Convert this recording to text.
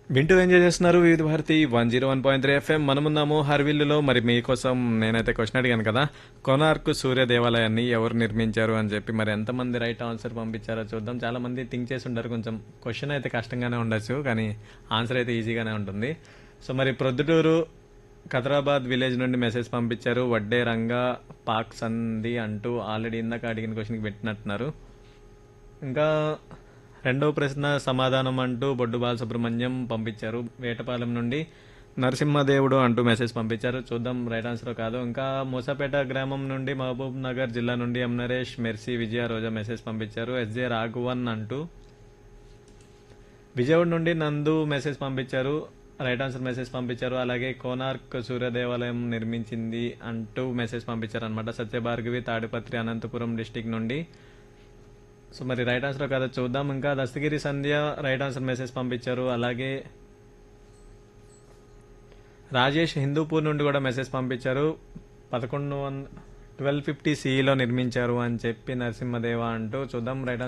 వింటూ ఎంజాయ్ చేస్తున్నారు Vividh Bharati one zero one point three FM మనమున్నాము హర్విల్లులో మరి మీకోసం నేనైతే క్వశ్చన్ అడిగాను కదా కొనార్క్ సూర్య దేవాలయాన్ని ఎవరు నిర్మించారు అని చెప్పి మరి ఎంతమంది రైట్ ఆన్సర్ పంపించారో చూద్దాం చాలా మంది థింక్ చేసి ఉంటారు కొంచెం క్వశ్చన్ అయితే కష్టంగానే ఉండొచ్చు కానీ ఆన్సర్ అయితే ఈజీగానే ఉంటుంది సో మరి ప్రొద్దుటూరు ఖతరాబాద్ విలేజ్ నుండి మెసేజ్ పంపించారు వడ్డే రంగా పాక్ సంది అంటూ ఆల్రెడీ ఇందాక అడిగిన క్వశ్చన్కి పెట్టినట్టున్నారు ఇంకా రెండవ ప్రశ్న సమాధానం అంటూ బొడ్డు బాలసుబ్రహ్మణ్యం పంపించారు వేటపాలెం నుండి నరసింహదేవుడు అంటూ మెసేజ్ పంపించారు చూద్దాం రైట్ ఆన్సర్ కాదు ఇంకా మూసాపేట గ్రామం నుండి మహబూబ్ నగర్ జిల్లా నుండి ఎం నరేష్ మెర్సీ విజయ రోజా మెసేజ్ పంపించారు ఎస్జే రాఘవన్ అంటూ విజయవాడ నుండి నందు మెసేజ్ పంపించారు రైట్ ఆన్సర్ మెసేజ్ పంపించారు అలాగే కోనార్క్ సూర్య దేవాలయం నిర్మించింది అంటూ మెసేజ్ పంపించారు అనమాట సత్యభార్గవి తాడిపత్రి అనంతపురం డిస్టిక్ నుండి సో మరి రైట్ ఆన్సర్ కదా చూద్దాం ఇంకా Dastagiri Sandhya right answer message పంపించారు అలాగే రాజేష్ హిందూపూర్ నుండి కూడా మెసేజ్ పంపించారు పదకొండు వంద ట్వెల్వ్ ఫిఫ్టీ సిఈలో నిర్మించారు అని చెప్పి నరసింహదేవ అంటూ చూద్దాం రైట్